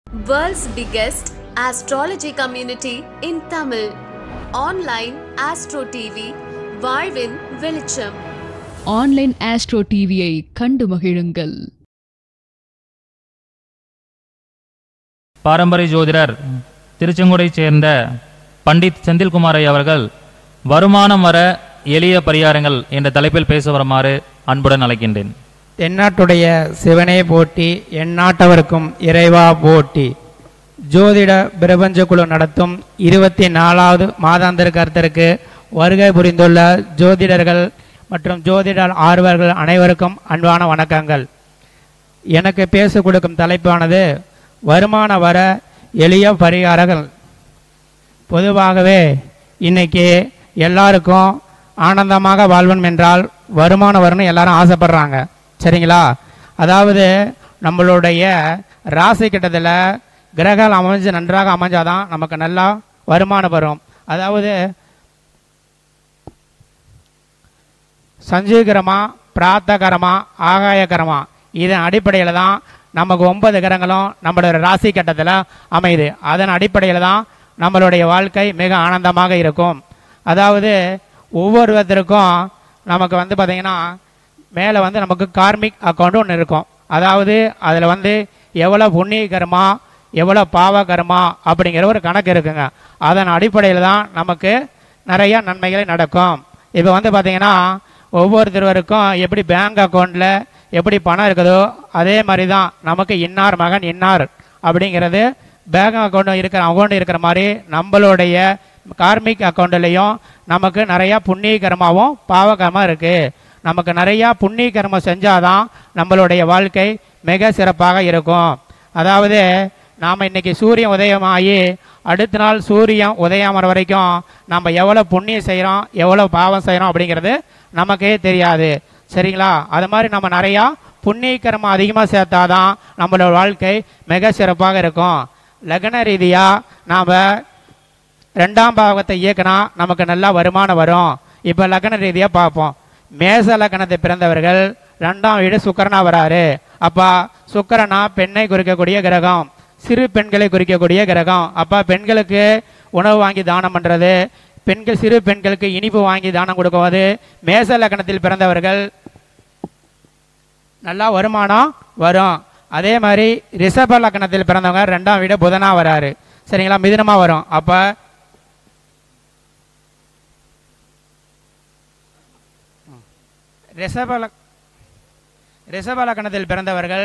World's biggest astrology community in Tamil. Online Astro TV, வாழ்வின் வெளிச்சம் online astro டிவியை கண்டு மகிழுங்கள் பாரம்பரிய ஜோதிடர் திருச்செங்கோடைச் சேர்ந்த பண்டித் செந்தில்குமாரை அவர்கள் வருமானம் வர எளிய பரிகாரங்கள் என்ற தலைப்பில் பேச வருமாறு அன்புடன் அழைக்கின்றேன் தென்னாட்டுடைய சிவனே போட்டி எந்நாட்டவருக்கும் இறைவா போட்டி ஜோதிட பிரபஞ்ச குழு நடத்தும் இருபத்தி நாலாவது மாதாந்திர கருத்தருக்கு வருகை புரிந்துள்ள ஜோதிடர்கள் மற்றும் ஜோதிட ஆர்வலர்கள் அனைவருக்கும் அன்பான வணக்கங்கள் எனக்கு பேச கொடுக்கும் தலைப்பானது வருமான வர எளிய பரிகாரங்கள் பொதுவாகவே இன்னைக்கு எல்லாருக்கும் ஆனந்தமாக வாழ்வன் என்றால் வருமானம் வரணும் எல்லாரும் ஆசைப்படுறாங்க சரிங்களா அதாவது நம்மளுடைய ராசி கிட்டத்தில் கிரகங்கள் அமைஞ்சு நன்றாக அமைஞ்சாதான் நமக்கு நல்லா வருமானம் வரும் அதாவது சஞ்சீகரமா பிராத்தகரமா ஆகாயகரமா இதன் அடிப்படையில் தான் நமக்கு ஒன்பது கிரகங்களும் நம்மளோட ராசி கட்டத்தில் அமையுது அதன் அடிப்படையில் தான் நம்மளுடைய வாழ்க்கை மிக ஆனந்தமாக இருக்கும் அதாவது ஒவ்வொருத்தருக்கும் நமக்கு வந்து பார்த்திங்கன்னா மேலே வந்து நமக்கு கார்மிக் அக்கௌண்ட் ஒன்று இருக்கும் அதாவது அதில் வந்து எவ்வளோ புண்ணிய கர்மா எவ்வளோ பாவ கர்மா அப்படிங்கிற ஒரு கணக்கு இருக்குங்க அதன் அடிப்படையில் தான் நமக்கு நிறைய நன்மைகள் நடக்கும் இப்போ வந்து பார்த்தீங்கன்னா ஒவ்வொருத்தருவருக்கும் எப்படி பேங்க் அக்கௌண்ட்டில் எப்படி பணம் இருக்குதோ அதே மாதிரி தான் நமக்கு இன்னார் மகன் இன்னார் அப்படிங்கிறது பேங்க் அக்கௌண்ட் இருக்கிற அக்கௌண்ட் இருக்கிற மாதிரி நம்மளுடைய கார்மிக் அக்கௌண்ட்லேயும் நமக்கு நிறையா புண்ணிய கர்மாவும் பாவகரமாக இருக்குது நமக்கு நிறையா புண்ணிய கர்மம் செஞ்சாதான் நம்மளுடைய வாழ்க்கை மிக சிறப்பாக இருக்கும் அதாவது நாம் இன்னைக்கு சூரியன் உதயமாகி அடுத்த நாள் சூரியன் உதயமாகிற வரைக்கும் நம்ம எவ்வளோ புண்ணியம் செய்கிறோம் எவ்வளோ பாவம் செய்கிறோம் அப்படிங்கிறது நமக்கே தெரியாது சரிங்களா அது மாதிரி நம்ம நிறையா புண்ணிய கர்மம் அதிகமாக சேர்த்தாதான் நம்மளோட வாழ்க்கை மிக சிறப்பாக இருக்கும் லக்ன ரீதியாக நாம் ரெண்டாம் பாவத்தை இயக்கினா நமக்கு நல்லா வருமானம் வரும் இப்போ லக்ன ரீதியாக பார்ப்போம் மேச லக்னத்தை பிறந்தவர்கள் ரெண்டாம் வீடு சுக்கரனா வராரு அப்பா சுக்கரனா பெண்ணை குறிக்கக்கூடிய கிரகம் சிறு பெண்களை குறிக்கக்கூடிய கிரகம் அப்பா பெண்களுக்கு உணவு வாங்கி தானம் பண்ணுறது பெண்கள் சிறு பெண்களுக்கு இனிப்பு வாங்கி தானம் கொடுக்குவது மேச லக்னத்தில் பிறந்தவர்கள் நல்லா வருமானம் வரும் அதே மாதிரி ரிஷப லக்னத்தில் பிறந்தவங்க ரெண்டாம் வீடு புதனா வராரு சரிங்களா மிதுனமா வரும் அப்ப ரிஷப லக் ரிஷப லக்னத்தில் பிறந்தவர்கள்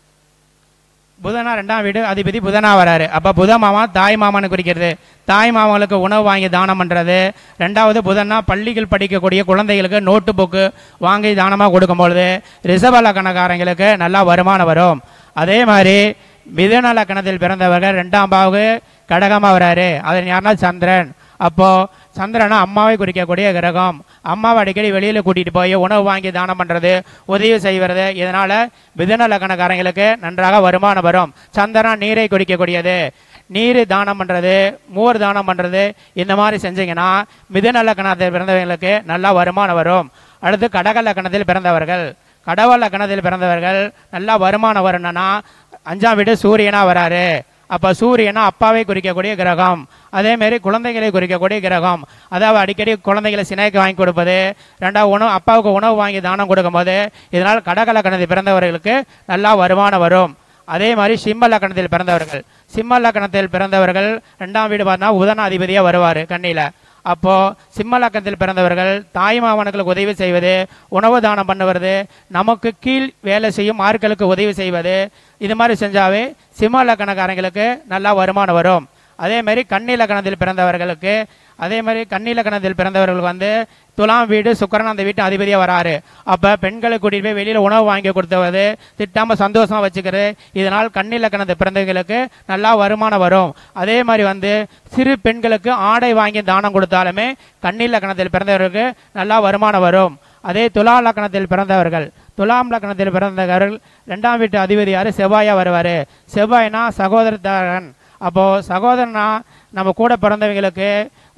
புதனா ரெண்டாம் வீடு அதிபதி புதனா வராரு அப்ப புத மாமா தாய் மாமான்னு குறிக்கிறது தாய் மாமாவுக்கு உணவு வாங்கி தானம் பண்றது ரெண்டாவது புதனா பள்ளிகள் படிக்கக்கூடிய குழந்தைகளுக்கு நோட்டு புக்கு வாங்கி தானமாக கொடுக்கும்பொழுது ரிஷப லக்கணக்காரங்களுக்கு நல்லா வருமானம் வரும் அதே மாதிரி மிதுன லக்கணத்தில் பிறந்தவர்கள் ரெண்டாம் பாவு கடகமாக வராரு அது யாருன்னா சந்திரன் அப்போ சந்திரனா அம்மாவை குறிக்கக்கூடிய கிரகம் அம்மாவை அடிக்கடி வெளியில் கூட்டிகிட்டு போய் உணவு வாங்கி தானம் பண்ணுறது உதவி செய்வது இதனால் மிதுன லக்கணக்காரங்களுக்கு நன்றாக வருமானம் வரும் சந்திரன் நீரை குறிக்கக்கூடியது நீர் தானம் பண்ணுறது மோர் தானம் பண்ணுறது இந்த மாதிரி செஞ்சீங்கன்னா மிதுன லக்கணத்தில் பிறந்தவங்களுக்கு நல்லா வருமானம் வரும் அடுத்து கடக லக்கணத்தில் பிறந்தவர்கள் கடவ லக்கணத்தில் பிறந்தவர்கள் நல்லா வருமானம் வரணும்னா அஞ்சாம் வீடு சூரியனா வராரு அப்ப சூரியனா அப்பாவை குறிக்கக்கூடிய கிரகம் அதே மாதிரி குழந்தைகளை குறிக்கக்கூடிய கிரகம் அதாவது அடிக்கடி குழந்தைகளை சினைக்கு வாங்கி கொடுப்பது ரெண்டாவது உணவு அப்பாவுக்கு உணவு வாங்கி தானம் கொடுக்கும்போது இதனால் கடக லக்கணத்தில் பிறந்தவர்களுக்கு நல்லா வருமானம் வரும் அதே மாதிரி சிம்ம லக்கணத்தில் பிறந்தவர்கள் சிம்ம லக்கணத்தில் பிறந்தவர்கள் ரெண்டாம் வீடு பார்த்தா உதன அதிபதியாக வருவார் கண்ணியில் அப்போ சிம்ம லக்கணத்தில் பிறந்தவர்கள் தாய் மாமனுக்கு உதவி செய்வது உணவு தானம் பண்ணுவது நமக்கு கீழ் வேலை செய்யும் ஆட்களுக்கு உதவி செய்வது இது மாதிரி செஞ்சாவே சிம்ம லக்கணக்காரங்களுக்கு நல்லா வருமானம் வரும் அதே மாதிரி கன்னி லக்கணத்தில் பிறந்தவர்களுக்கு அதே மாதிரி கன்னி லக்கணத்தில் பிறந்தவர்களுக்கு வந்து துலாம் வீடு சுக்கரன் அந்த வீட்டு அதிபதியாக வராரு அப்போ பெண்களை கூட்டிகிட்டு போய் வெளியில் உணவு வாங்கி கொடுத்தவது திட்டாமல் சந்தோஷமாக வச்சுக்கிறது இதனால் கன்னி லக்கணத்தை பிறந்தவர்களுக்கு நல்லா வருமானம் வரும் அதே மாதிரி வந்து சிறு பெண்களுக்கு ஆடை வாங்கி தானம் கொடுத்தாலுமே கன்னி லக்கணத்தில் பிறந்தவர்களுக்கு நல்லா வருமானம் வரும் அதே துலா லக்கணத்தில் பிறந்தவர்கள் துலாம் லக்கணத்தில் பிறந்தவர்கள் ரெண்டாம் வீட்டு அதிபதி யாரு செவ்வாயா வருவார் செவ்வாய்னா சகோதரன் அப்போ சகோதரனா நம்ம கூட பிறந்தவங்களுக்கு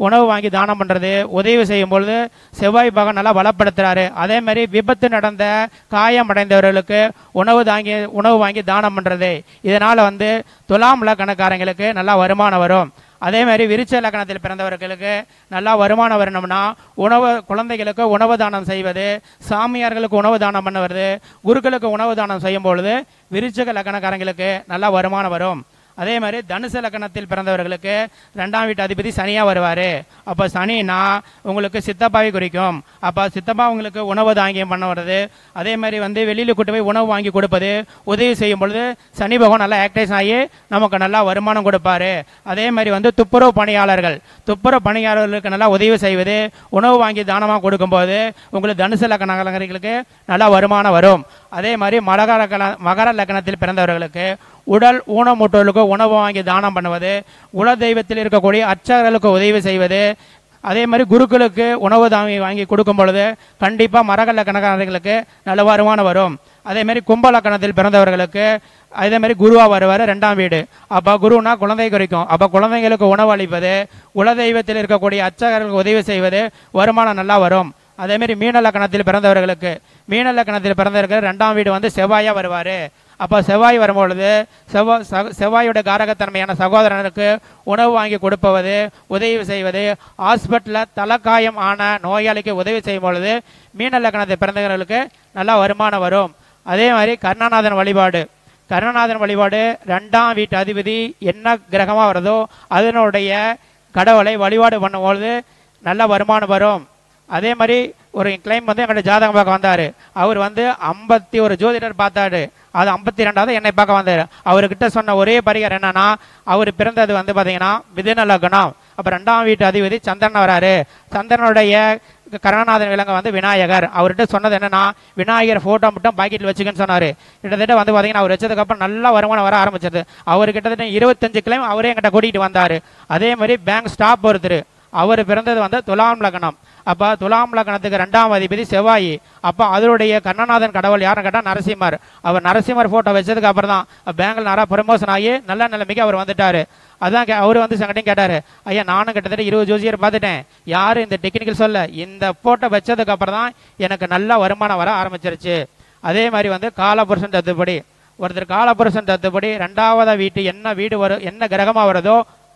உணவு வாங்கி தானம் பண்ணுறது உதவி செய்யும் பொழுது செவ்வாய் பகவான் நல்லா பலப்படுத்துறாரு அதே மாதிரி விபத்து நடந்த காயமடைந்தவர்களுக்கு உணவு தாங்கி உணவு வாங்கி தானம் பண்ணுறது இதனால் வந்து துலாம் லக்கணக்காரங்களுக்கு நல்லா வருமானம் வரும் அதே மாதிரி விருச்ச லக்கணத்தில் பிறந்தவர்களுக்கு நல்லா வருமானம் வரணும்னா உணவு குழந்தைகளுக்கு உணவு தானம் செய்வது சாமியார்களுக்கு உணவு தானம் பண்ணுவது குருக்களுக்கு உணவு தானம் செய்யும் பொழுது விருச்சக லக்கணக்காரங்களுக்கு நல்லா வருமானம் வரும் அதே மாதிரி தனுசு லக்கணத்தில் பிறந்தவர்களுக்கு ரெண்டாம் வீட்டு அதிபதி சனியாக வருவார் அப்போ சனினா உங்களுக்கு சித்தப்பாவை குறிக்கும் அப்போ சித்தப்பா உங்களுக்கு உணவு தாங்கியம் பண்ண வர்றது அதே மாதிரி வந்து வெளியில் கூட்டு போய் உணவு வாங்கி கொடுப்பது உதவி செய்யும் பொழுது சனி பகவான் நல்லா ஆக்டைஸ் ஆகி நமக்கு நல்லா வருமானம் கொடுப்பாரு அதே மாதிரி வந்து துப்புரவு பணியாளர்கள் துப்புரவு பணியாளர்களுக்கு நல்லா உதவி செய்வது உணவு வாங்கி தானமாக கொடுக்கும்போது உங்களுக்கு தனுசு லக்கணங்களுக்கு நல்லா வருமானம் வரும் அதே மாதிரி மகர லக்கண மகர லக்கணத்தில் பிறந்தவர்களுக்கு உடல் ஊனமுற்றோர்களுக்கு உணவு வாங்கி தானம் பண்ணுவது குல தெய்வத்தில் இருக்கக்கூடிய அர்ச்சகர்களுக்கு உதவி செய்வது அதே மாதிரி குருக்களுக்கு உணவு தாங்கி வாங்கி கொடுக்கும் பொழுது கண்டிப்பாக மரக லக்கணக்காரர்களுக்கு நல்ல வருமானம் வரும் அதே மாதிரி கும்ப லக்கணத்தில் பிறந்தவர்களுக்கு அதே மாதிரி குருவா வருவார் ரெண்டாம் வீடு அப்போ குருனா குழந்தை குறிக்கும் அப்போ குழந்தைங்களுக்கு உணவு அளிப்பது குலதெய்வத்தில் இருக்கக்கூடிய அர்ச்சகர்களுக்கு உதவி செய்வது வருமானம் நல்லா வரும் அதே மாதிரி மீன லக்கணத்தில் பிறந்தவர்களுக்கு மீன லக்கணத்தில் பிறந்தவர்கள் ரெண்டாம் வீடு வந்து செவ்வாயா வருவார் அப்போ செவ்வாய் வரும்பொழுது செவ்வாய் சக- செவ்வாயோட காரகத்தன்மையான சகோதரனுக்கு உணவு வாங்கி கொடுப்பது உதவி செய்வது ஹாஸ்பிட்டலில் தலக்காயம் ஆன நோயாளிக்கு உதவி செய்யும் பொழுது மீன லக்கணத்தை பிறந்தவர்களுக்கு நல்லா வருமானம் வரும் அதே மாதிரி கருணாநாதன் வழிபாடு கருணாநாதன் வழிபாடு ரெண்டாம் வீட்டு அதிபதி என்ன கிரகமாக வருதோ அதனுடைய கடவுளை வழிபாடு பண்ணும்பொழுது நல்ல வருமானம் வரும் அதே மாதிரி ஒரு கிளைம் வந்து எங்கள்கிட்ட ஜாதகம் பார்க்க வந்தார் அவர் வந்து ஐம்பத்தி ஒரு ஜோதிடர் பார்த்தாரு அது ஐம்பத்தி ரெண்டாவது என்னை பார்க்க வந்தார் அவர்கிட்ட சொன்ன ஒரே பரிகாரம் என்னன்னா அவர் பிறந்தது வந்து பார்த்தீங்கன்னா மிதுன லக்னம் அப்போ ரெண்டாம் வீட்டு அதிபதி சந்திரன் வராரு சந்திரனுடைய கருணாநாதன் விலங்கு வந்து விநாயகர் அவர்கிட்ட சொன்னது என்னன்னா விநாயகர் ஃபோட்டோ மட்டும் பாக்கெட்டில் வச்சுக்கன்னு சொன்னார் கிட்டத்தட்ட வந்து பார்த்தீங்கன்னா அவர் வச்சதுக்கப்புறம் நல்லா வருமானம் வர ஆரம்பிச்சது அவர் கிட்டத்தட்ட இருபத்தஞ்சு கிளைம் அவரே எங்கிட்ட கூட்டிகிட்டு வந்தார் அதே மாதிரி பேங்க் ஸ்டாப் ஒருத்தர் அவர் பிறந்தது வந்து துலாம் லக்னம் அப்போ துலாம் லக்னத்துக்கு ரெண்டாம் அதிபதி செவ்வாய் அப்போ அதனுடைய கண்ணநாதன் கடவுள் யாருன்னு கேட்டால் நரசிம்மர் அவர் நரசிம்மர் ஃபோட்டோ வச்சதுக்கு அப்புறம் தான் பேங்கில் நிறைய ப்ரமோஷன் ஆகி நல்ல நிலைமைக்கு அவர் வந்துட்டாரு அதான் கே- அவர் வந்து சங்கடையும் கேட்டார் ஐயா நானும் கிட்டத்தட்ட இருபது ஜோசியர் பார்த்துட்டேன் யாரும் இந்த டெக்னிக்கல் சொல்ல இந்த ஃபோட்டோ வச்சதுக்கு அப்புறம் தான் எனக்கு நல்ல வருமானம் வர ஆரம்பிச்சிருச்சு அதே மாதிரி வந்து காலபுருஷன் தத்துப்படி ஒருத்தர் காலபுருஷன் தத்துப்படி ரெண்டாவதா வீட்டு என்ன வீடு வரும் என்ன கிரகமாக வருதோ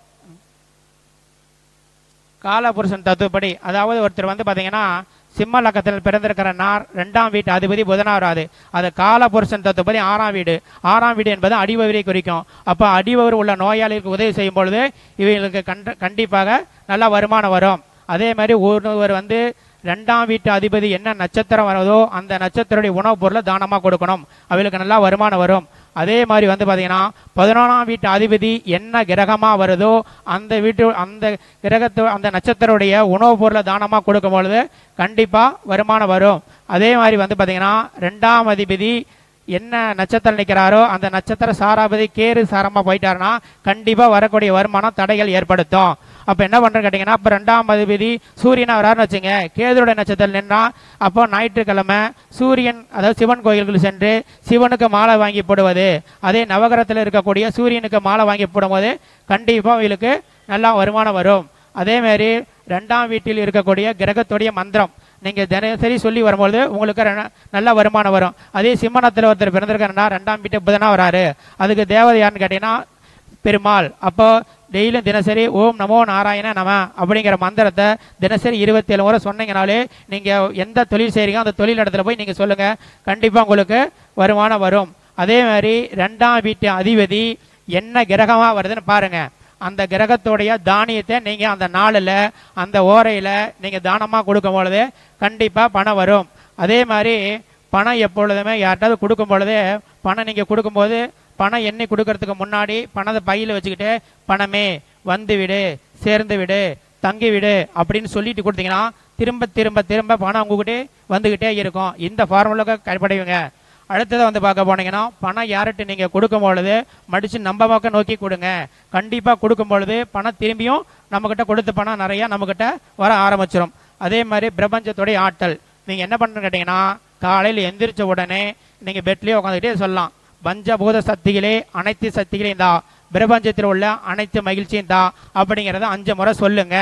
காலபுருஷன் தத்துவப்படி அதாவது ஒருத்தர் வந்து பார்த்தீங்கன்னா சிம்ம லக்கத்தில் பிறந்திருக்கிற நார் ரெண்டாம் வீட்டு அதிபதி புதனாவராது அது காலபுருஷன் தத்துவப்படி ஆறாம் வீடு ஆறாம் வீடு என்பது அடிவவரை குறிக்கும் அப்போ அடிவவர் உள்ள நோயாளிகளுக்கு உதவி செய்யும் பொழுது இவங்களுக்கு கண்ட கண்டிப்பாக நல்ல வருமானம் வரும் அதே மாதிரி ஒருவர் வந்து ரெண்டாம் வீட்டு அதிபதி என்ன நட்சத்திரம் வருதோ அந்த நட்சத்திரடைய உணவுப் பொருளை தானமாக கொடுக்கணும் அவங்களுக்கு நல்லா வருமானம் வரும் அதே மாதிரி வந்து பார்த்தீங்கன்னா பதினொன்றாம் வீட்டு அதிபதி என்ன கிரகமாக வருதோ அந்த வீட்டு அந்த கிரகத்து அந்த நட்சத்திரடைய உணவுப் பொருளை தானமாக கொடுக்கும் பொழுது கண்டிப்பாக வருமானம் வரும் அதே மாதிரி வந்து பார்த்தீங்கன்னா ரெண்டாம் அதிபதி என்ன நட்சத்திரம் நிற்கிறாரோ அந்த நட்சத்திர சாராபதி கேரு சாரமாக போயிட்டாருன்னா கண்டிப்பாக வரக்கூடிய வருமானம் தடைகள் ஏற்படுத்தும் அப்போ என்ன பண்ணுறேன்னு கேட்டிங்கன்னா அப்போ ரெண்டாம் அதிபதி சூரியனா வராருன்னு வச்சுங்க கேதுருடைய நட்சத்திரம் நின்னா அப்போ ஞாயிற்றுக்கிழமை சூரியன் அதாவது சிவன் கோயில்கள் சென்று சிவனுக்கு மாலை வாங்கி போடுவது அதே நவகிரகத்தில் இருக்கக்கூடிய சூரியனுக்கு மாலை வாங்கி போடும்போது கண்டிப்பாக அவங்களுக்கு நல்லா வருமானம் வரும் அதே மாதிரி ரெண்டாம் வீட்டில் இருக்கக்கூடிய கிரகத்துடைய மந்திரம் நீங்கள் தினசரி சொல்லி வரும்பொழுது உங்களுக்கு ரெ- நல்ல வருமானம் வரும் அதே சிம்மனத்தில் ஒருத்தர் பிறந்திருக்காருன்னா ரெண்டாம் வீட்டு புதனா வராரு அதுக்கு தேவதை யாருன்னு கேட்டீங்கன்னா பெருமாள் அப்போ டெய்லியும் தினசரி ஓம் நமோ நாராயண நம அப்படிங்கிற மந்திரத்தை தினசரி இருபத்தி ஏழு முறை சொன்னீங்கனாலே நீங்கள் எந்த தொழில் செய்கிறீங்க அந்த தொழில் இடத்துல போய் நீங்கள் சொல்லுங்கள் கண்டிப்பாக உங்களுக்கு வருமானம் வரும் அதே மாதிரி ரெண்டாம் வீட்டு அதிபதி என்ன கிரகமாக வருதுன்னு பாருங்க அந்த கிரகத்துடைய தானியத்தை நீங்கள் அந்த நாளில் அந்த ஓரையில் நீங்கள் தானமாக கொடுக்கும் பொழுது கண்டிப்பாக பணம் வரும் அதே மாதிரி பணம் எப்பொழுதுமே யார்கிட்டாவது கொடுக்கும் பொழுதே பணம் நீங்கள் கொடுக்கும்போது பணம் எண்ணி கொடுக்கறதுக்கு முன்னாடி பணத்தை பையில் வச்சுக்கிட்டு பணமே வந்து விடு சேர்ந்து விடு தங்கி விடு அப்படின்னு சொல்லிட்டு கொடுத்தீங்கன்னா திரும்ப திரும்ப திரும்ப பணம் உங்ககிட்ட வந்துக்கிட்டே இருக்கும் இந்த ஃபார்முலாவுக்கு கைப்படைவீங்க அடுத்ததை வந்து பார்க்க போனீங்கன்னா பணம் யார்கிட்ட நீங்கள் கொடுக்கும் பொழுது மடித்து நம்ம பக்கம் நோக்கி கொடுங்க கண்டிப்பாக கொடுக்கும் பொழுது பணம் திரும்பியும் நம்மக்கிட்ட கொடுத்த பணம் நிறையா நம்மக்கிட்ட வர ஆரம்பிச்சிடும் அதே மாதிரி பிரபஞ்சத்துடைய ஆற்றல் நீங்கள் என்ன பண்ணுன்னு கேட்டிங்கன்னா காலையில் எந்திரிச்ச உடனே நீங்கள் பெட்லேயே உட்காந்துக்கிட்டே சொல்லலாம் பஞ்சபூத சக்திகளே அனைத்து சக்திகளையும் தான் பிரபஞ்சத்தில் உள்ள அனைத்து மகிழ்ச்சியும் தான் அப்படிங்கிறத அஞ்சு முறை சொல்லுங்க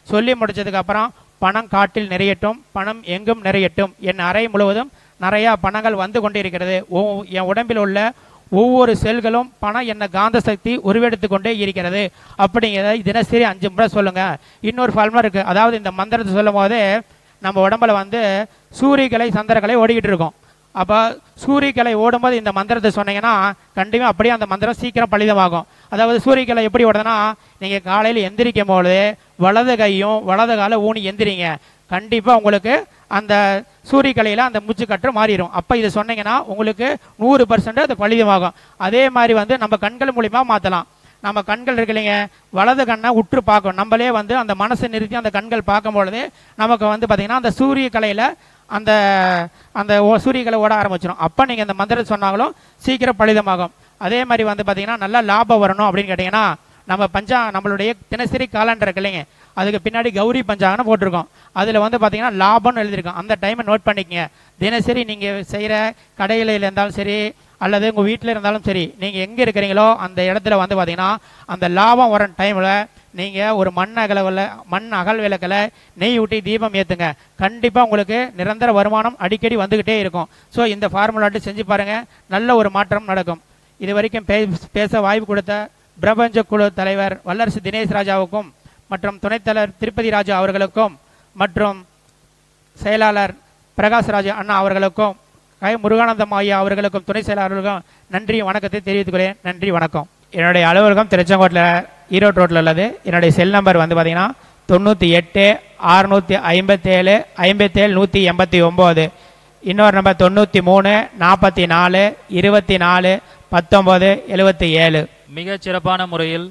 சொல்லி முடிச்சதுக்கு அப்புறம் பணம் காட்டில் நிறையட்டும் பணம் எங்கும் நிறையட்டும் என் அறை முழுவதும் நிறையா பணங்கள் வந்து கொண்டிருக்கிறது ஒ- என் உடம்பில் உள்ள ஒவ்வொரு செல்களும் பணம் என்ன காந்த சக்தி உருவெடுத்து கொண்டே இருக்கிறது அப்படிங்கிறத தினசரி அஞ்சு முறை சொல்லுங்க இன்னொரு ஃபார்முலா இருக்கு அதாவது இந்த மந்திரத்தை சொல்லும் போது நம்ம உடம்புல வந்து சூரியகலை சந்திரகலை ஓடிக்கிட்டு இருக்கும் அப்போ சூரியகலை ஓடும்போது இந்த மந்திரத்தை சொன்னீங்கன்னா கண்டிப்பாக அப்படியே அந்த மந்திரம் சீக்கிரம் பலிதமாகும் அதாவது சூரியகலை எப்படி ஓடுதுன்னா நீங்கள் காலையில் எந்திரிக்கும் பொழுது வலது கையும் வலது காலை ஊனி எந்திரிங்க கண்டிப்பாக உங்களுக்கு அந்த சூரியகலையில் அந்த மூச்சுக்கற்று மாறிடும் அப்போ இதை சொன்னீங்கன்னா உங்களுக்கு நூறு பர்சன்ட் அது பலிதமாகும் அதே மாதிரி வந்து நம்ம கண்கள் மூலிமா மாற்றலாம் நம்ம கண்கள் இருக்கு இல்லைங்க வலது கண்ணை உற்று பார்க்கணும் நம்மளே வந்து அந்த மனசை நிறுத்தி அந்த கண்கள் பார்க்கும் பொழுது நமக்கு வந்து பார்த்தீங்கன்னா அந்த சூரிய கலையில் அந்த அந்த ஓ- சூரிய கலை ஓட ஆரம்பிச்சிடும் அப்போ நீங்கள் இந்த மந்திரம் சொன்னாலும் சீக்கிரம் பலிதமாகும் அதே மாதிரி வந்து பார்த்தீங்கன்னா நல்லா லாபம் வரணும் அப்படின்னு கேட்டிங்கன்னா நம்ம பஞ்சா நம்மளுடைய தினசரி காலண்டர் இருக்கு இல்லைங்க அதுக்கு பின்னாடி கௌரி பஞ்சாங்கன்னு போட்டிருக்கோம் அதில் வந்து பார்த்தீங்கன்னா லாபம்னு எழுதியிருக்கோம் அந்த டைமை நோட் பண்ணிக்கங்க தினசரி நீங்கள் செய்கிற கடையில் இருந்தாலும் சரி அல்லது உங்கள் வீட்டில் இருந்தாலும் சரி நீங்கள் எங்கே இருக்கிறீங்களோ அந்த இடத்துல வந்து பார்த்தீங்கன்னா அந்த லாபம் வர டைமில் நீங்கள் ஒரு மண் அகலவில் மண் அகல் விளக்கில் நெய் ஊட்டி தீபம் ஏற்றுங்க கண்டிப்பாக உங்களுக்கு நிரந்தர வருமானம் அடிக்கடி வந்துக்கிட்டே இருக்கும் ஸோ இந்த ஃபார்முலாட்டு செஞ்சு பாருங்கள் நல்ல ஒரு மாற்றம் நடக்கும் இது வரைக்கும் பே பேச வாய்ப்பு கொடுத்த பிரபஞ்ச குழு தலைவர் வல்லரசு தினேஷ் ராஜாவுக்கும் மற்றும் துணைத் தலைவர் திருப்பதி ராஜா அவர்களுக்கும் மற்றும் செயலாளர் பிரகாஷ்ராஜ் அண்ணா அவர்களுக்கும் கை முருகானந்தம் ஐயா அவர்களுக்கும் துணை செயலாளர்களுக்கும் நன்றி வணக்கத்தை தெரிவித்துக் கொள்கிறேன் நன்றி வணக்கம் என்னுடைய அலுவலகம் திருச்செங்கோட்டில் ஈரோடு ரோட்டில் உள்ளது என்னுடைய செல் நம்பர் வந்து பார்த்தீங்கன்னா தொண்ணூற்றி எட்டு அறுநூற்றி ஐம்பத்தேழு ஐம்பத்தேழு நூற்றி எண்பத்தி ஒம்பது இன்னொரு நம்பர் தொண்ணூற்றி மூணு நாற்பத்தி நாலு இருபத்தி நாலு பத்தொம்பது எழுபத்தி ஏழு மிகச் சிறப்பான முறையில்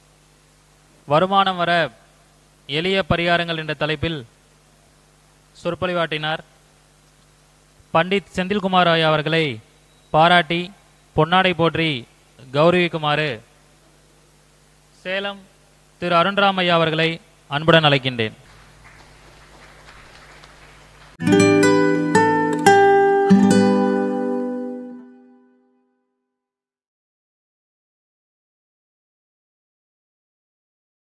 வருமானம் வர எளிய பரிகாரங்கள் என்ற தலைப்பில் சொற்பொழிவாட்டினார் பண்டித் செந்தில்குமார் ஐயா அவர்களை பாராட்டி பொன்னாடை போற்றி கௌரவிக்குமாறு சேலம் திரு அருண்ராம் ஐயா அவர்களை அன்புடன் அழைக்கின்றேன்